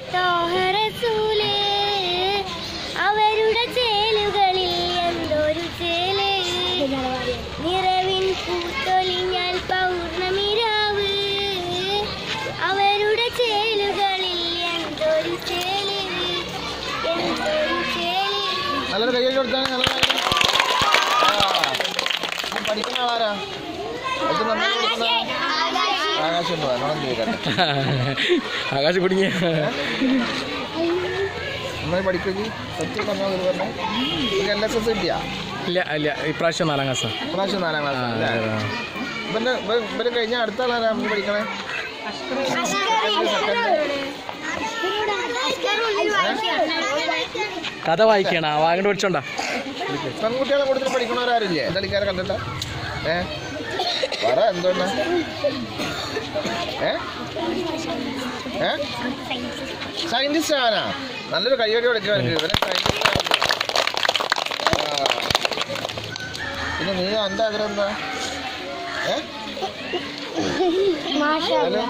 തോഹറസൂലേ അവരുടെ ചേലുകളിൽ എന്തൊരു ചേലേ നിറവിൻ പൂത്തൊലിഞ്ഞാൽ പൗർണമിരാവ് അവരുടെ ചേലുകളിൽ എന്തൊരു ചേലേ എന്തൊരു ചേലേ നല്ലൊരു കൈയ്യടി കൊടുത്താണ് നല്ല പഠിക്കുന്ന ആളാരാ ഏറ്റവും നന്നായി പഠിക്കുന്ന ആകാശം ഉണ്ട് എന്നോട് ചോദിക്കട്ടെ ആകാശം കുടുങ്ങിയ നന്നായി പഠിക്കുകയും സത്യം പറഞ്ഞാൽ ഒരു പറഞ്ഞ എൽ എസ് എസ് കിട്ടിയാ ഇല്ല ഇല്ല ഇപ്രാവശ്യം നാലാം ക്ലാസ് പ്രാവശ്യം നാലാം ക്ലാസ് അല്ലേ ഇവന്റെ ഇവൻ- ഇവര് കഴിഞ്ഞ അടുത്ത ആളാരാ നമ്മൾ പഠിക്കണേ കഥ വായിക്കണ വാങ്ങണ്ട് പഠിച്ചോണ്ടാ പെൺകുട്ടികളെ കൂടുതൽ പഠിക്കണവരാരില്ലേ കളിക്കാരെ കണ്ടിട്ട ഏ പറ എന്തുകൊണ്ടാ ഏ ഏ സയന്റിസ്റ്റ് ആവാനാ നല്ലൊരു കയ്യടി കൊടുക്കാൻ ഇവരെ സയന്റിസ്റ്റ് പിന്നെ നീ എൻ്റെ ആഗ്രഹം എന്താ ഏ ഹലോ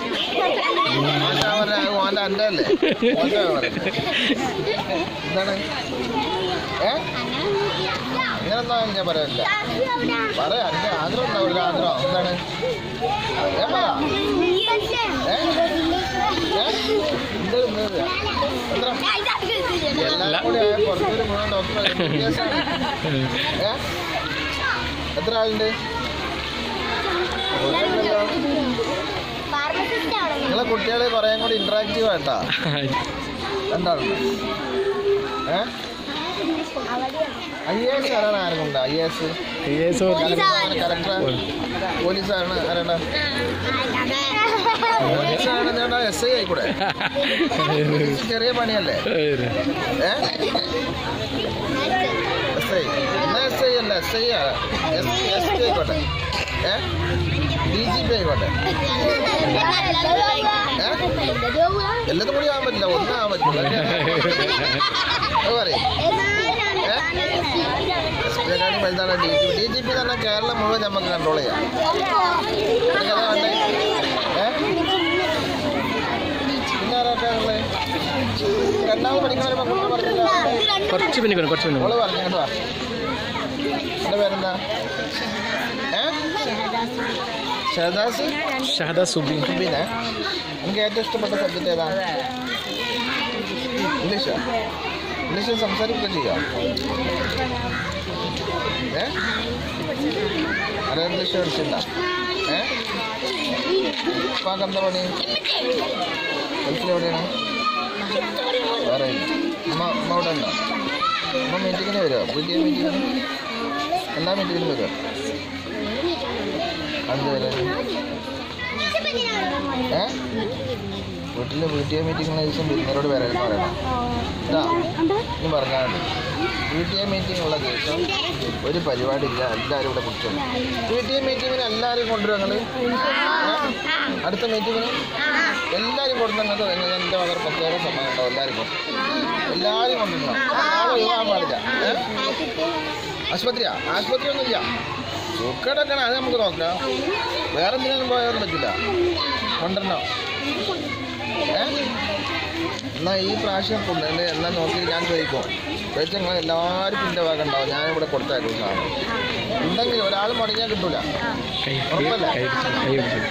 ഓൻ്റെ എൻ്റെ അല്ലേ ഓൻ്റെ എന്താണ് ഏ അങ്ങനെന്താ ഞാൻ പറയല്ല പറയാ എൻ്റെ ആഗ്രഹം ഉണ്ടാവില്ല ആഗ്രഹം എന്താണ് ഏ പറ ഏ ഏ എന്ത് എന്ത് എത്ര എല്ലാം കൂടി ആയ പുറത്തൊരു മുഴുവൻ ഡോക്ടർ ഏ എത്ര ആളുണ്ട് ഒന്നുമില്ലല്ലോ. നിങ്ങളെ കുട്ടികൾ കുറേ കൂടി ഇന്ററാക്റ്റീവ് ആയിട്ടാ എന്താണ് ഏ ഐ എ എസ് ആരാണ് ആരെങ്കിലും ഐ എ എസ് കലക്ടർ പോലീസാണ് ആരാണ് പോലീസാണ് എസ് ഐ ആയിക്കൂടെ പോലീസ് ചെറിയ പണിയല്ലേ ഏ എസ് ഐ എന്നാ എസ് ഐ അല്ല S I S S T ആയിക്കോട്ടെ ഏ ഡി ജി പി ആയിക്കോട്ടെ എല്ലാതും കൂടി ആവാൻ പറ്റില്ല ഒന്നും ആവാൻ പറ്റില്ല അത് പറയും എസ് പി ആണെങ്കിൽ വലുതാണ് D G P D G P തന്നെ കേരളം മുഴുവൻ നമുക്ക് കൺട്രോൾ ചെയ്യാം നിനക്കതാ വേണ്ടേ ഏ പിന്നെ ആരൊക്കെ ഉള്ളത് രണ്ടാമത് പഠിക്കണ പെൺകുട്ടി പറഞ്ഞില്ല കുറച്ച് പിന്നെ കുറച്ച് പിന്നെ മോള് പറഞ്ഞു കേട്ടോ എൻ്റെ പേരെന്താ ഏ ഷഹദാസ് ഷഹദ സുബി പിന്നെ എനിക്ക് ഏറ്റവും ഇഷ്ടപ്പെട്ട സബ്ജക്റ്റ് ഏതാ ഇംഗ്ലീഷോ ഇംഗ്ലീഷിൽ സംസാരിക്കുക ചെയ്യാം ഏ അറിയാം ഇംഗ്ലീഷ് പഠിച്ചില്ല ഏ ഉപ്പാക്ക് എന്താ പണി ഗൾഫിലെവിടെയാണ് വേറെ ഇല്ല. അമ്മ അമ്മ ഇവിടെ ഉണ്ടോ അമ്മ മീറ്റിങ്ങിന് വരുമോ പി ടി എ മീറ്റിങ്ങിന് എല്ലാ മീറ്റിങ്ങിനും വരുമോ അഞ്ച് പേര് ഏ വീട്ടിൽ പി ടി എ മീറ്റിങ്ങിന് ദിവസം വിരുന്നരോട് വരാൻ പറയണം കേട്ടോ ഇനി പറഞ്ഞാൽ മതി പി ടി എ മീറ്റിംഗ് ഉള്ള ദിവസം ഒരു പരിപാടി ഇല്ല എല്ലാവരും ഇവിടെ കുടിച്ചു പി ടി എ മീറ്റിങ്ങിന് എല്ലാവരും കൊണ്ടുവരും ഞങ്ങൾ അടുത്ത മീറ്റിങ്ങിന് എല്ലാവരും കൊണ്ടുവന്നത് എൻ്റെ വളരെ പ്രത്യേക സമയം ഉണ്ടാവും എല്ലാവർക്കും എല്ലാവരും കൊണ്ടുവരണം നാളെ ഒഴിവാൻ പാടില്ല ഏ ആശുപത്രിയാ ആശുപത്രി ഒന്നുമില്ല സുഖടക്കണം അത് നമുക്ക് നോക്കാം വേറെ എന്തിനും പോയാലും പറ്റില്ല കൊണ്ടുവരണം ഏ എന്നാൽ ഈ പ്രാവശ്യം കൊണ്ടുവന്ന് എന്നാൽ നോക്കി ഞാൻ ചോദിക്കും ചോദിച്ചാൽ നിങ്ങൾ എല്ലാവർക്കും എൻ്റെ ഭാഗം ഉണ്ടാവും ഞാനിവിടെ കൊടുത്തേക്കും സാധനം ഉണ്ടെങ്കിൽ ഒരാൾ മുടങ്ങിയാൽ കിട്ടൂല കൈ ഉറപ്പല്ലേ? കൈ കൈ പിടിച്ചു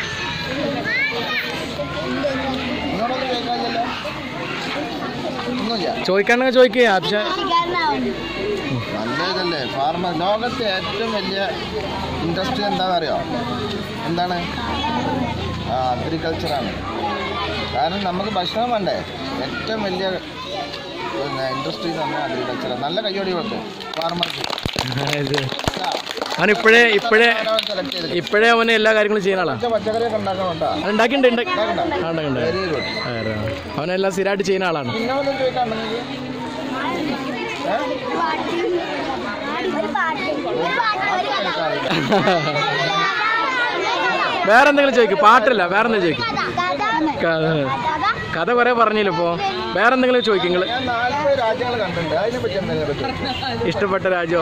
നിങ്ങളൊന്നും കേൾക്കാനില്ലല്ലോ ഒന്നുമില്ല ചോദിക്കാണെങ്കിൽ ചോദിക്കുക ആപ്ഷൻ നല്ല ഇതല്ലേ ഫാർമ ലോകത്തെ ഏറ്റവും വലിയ ഇൻഡസ്ട്രി എന്താണെന്ന് അറിയോ എന്താണ് ആ അഗ്രികൾച്ചറാണ് കാരണം നമുക്ക് ഭക്ഷണം വേണ്ടേ ഏറ്റവും വലിയ പിന്നെ ഇൻഡസ്ട്രി എന്ന് പറഞ്ഞാൽ അഗ്രികൾച്ചർ നല്ല കയ്യോടി കൊടുക്കും ഫാർമർക്ക് അവൻ ഇപ്പോഴേ ഇപ്പോഴേ സെലക്ട് ചെയ്ത് ഇപ്പോഴേ അവന് എല്ലാ കാര്യങ്ങളും ചെയ്യുന്ന ആളാ പച്ചക്കറിയൊക്കെ ഉണ്ടാക്കണോണ്ടാ അത് ഉണ്ടാക്കിണ്ട് ഉണ്ടാക്കണ്ട? ഉണ്ടാക്കണ്ട് വെരി ഗുഡ് അവനെല്ലാം സ്ഥിരമായിട്ട് ചെയ്യുന്ന ആളാണ് പിന്നെ ഒന്നും ചോദിക്കാണ്ടെങ്കിൽ വേറെ എന്തെങ്കിലും ചോദിക്കും പാട്ടില്ല വേറെ എന്തെങ്കിലും ചോദിക്കും കഥ കുറെ പറഞ്ഞില്ല ഇപ്പോ വേറെ എന്തെങ്കിലും ചോദിക്കും നിങ്ങൾ ഞാൻ നാൽപ്പത് രാജ്യങ്ങൾ കണ്ടിട്ടുണ്ട് അതിനെ പറ്റി എന്തെങ്കിലും ചോദിക്കും ഇഷ്ടപ്പെട്ട രാജ്യമോ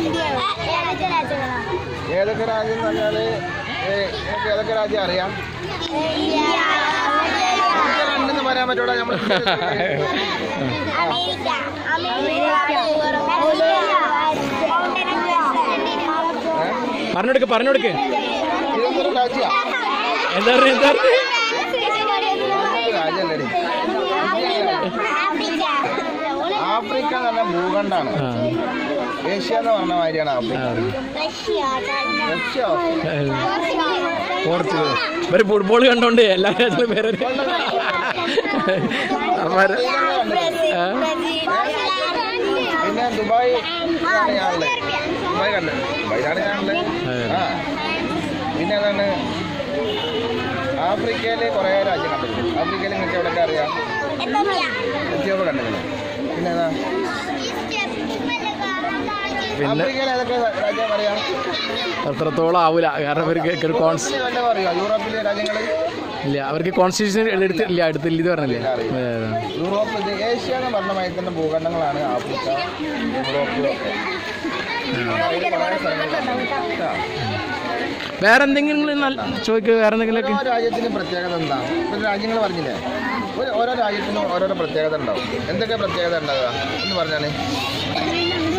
ഏതൊക്കെ രാജ്യം എന്ന് പറഞ്ഞാൽ നിങ്ങൾക്ക് ഏതൊക്കെ രാജ്യം അറിയാം എനിക്ക് രണ്ടെന്ന് പറയാൻ പറ്റൂടാ നമ്മൾ അമേരിക്ക പറഞ്ഞെടുക്ക് പറഞ്ഞെടുക്ക് തിരുവനന്തപുരം രാജ്യ എന്താ പറഞ്ഞ എന്താ പറഞ്ഞ രാജ്യല്ലേ ആഫ്രിക്ക എന്ന് പറഞ്ഞ ഭൂഖണ്ഡാണ് ആ ഏഷ്യ എന്ന് പറഞ്ഞ മാതിരിയാണ് ആഫ്രിക്ക റഷ്യ പോർച്ചുഗൽ ഇവര് ഫുട്ബോൾ കണ്ടോണ്ട് എല്ലാ രാജ്യങ്ങളും പേര് അവര് ആ? പിന്നെ ദുബായ് ആണ് ഞാനുള്ളത് ദുബായ് കണ്ടത് ദുബായിലാണ് ഞാനുള്ളത് ആ പിന്നെ അതാണ് ആഫ്രിക്കയിൽ കുറേ രാജ്യം കണ്ടിട്ടുണ്ട് ആഫ്രിക്കയിൽ നിങ്ങൾക്ക് എവിടെയൊക്കെ അറിയാം എത്തിയോപ്പ് കണ്ടിട്ടുണ്ട് പിന്നെ ഏതാ പിന്നെ ആഫ്രിക്കയിൽ ഏതൊക്കെ രാജ്യം അറിയാം അത്രത്തോളം ആവൂല കാരണം അവർക്ക് ഒരു കോൺസ് യൂറോപ്പിൽ വല്ലതും അറിയാം യൂറോപ്പിലെ രാജ്യങ്ങൾ ഇല്ല അവർക്ക് കോൺസ്റ്റിറ്റ്യൂഷൻ എടുത്തില്ല എടുത്തില്ല ഇത് പറഞ്ഞില്ലേ അതെ, അതെ. യൂറോപ്പ് ഇത് ഏഷ്യ എന്ന് പറഞ്ഞ മാതിരി തന്നെ ഭൂഖണ്ഡങ്ങളാണ് ആഫ്രിക്ക യൂറോപ്പ് ഒക്കെ ആ. വേറെ എന്തെങ്കിലും നല്ല- ചോദിക്കുക വേറെ എന്തെങ്കിലുമൊക്കെ ഓരോ രാജ്യത്തിനും പ്രത്യേകത എന്താ ഇപ്പൊ രാജ്യങ്ങൾ പറഞ്ഞില്ലേ ഒരു ഓരോ രാജ്യത്തിനും ഓരോരോ പ്രത്യേകത ഉണ്ടാവും എന്തൊക്കെ പ്രത്യേകത ഉണ്ടാവുക എന്ന് പറഞ്ഞാല്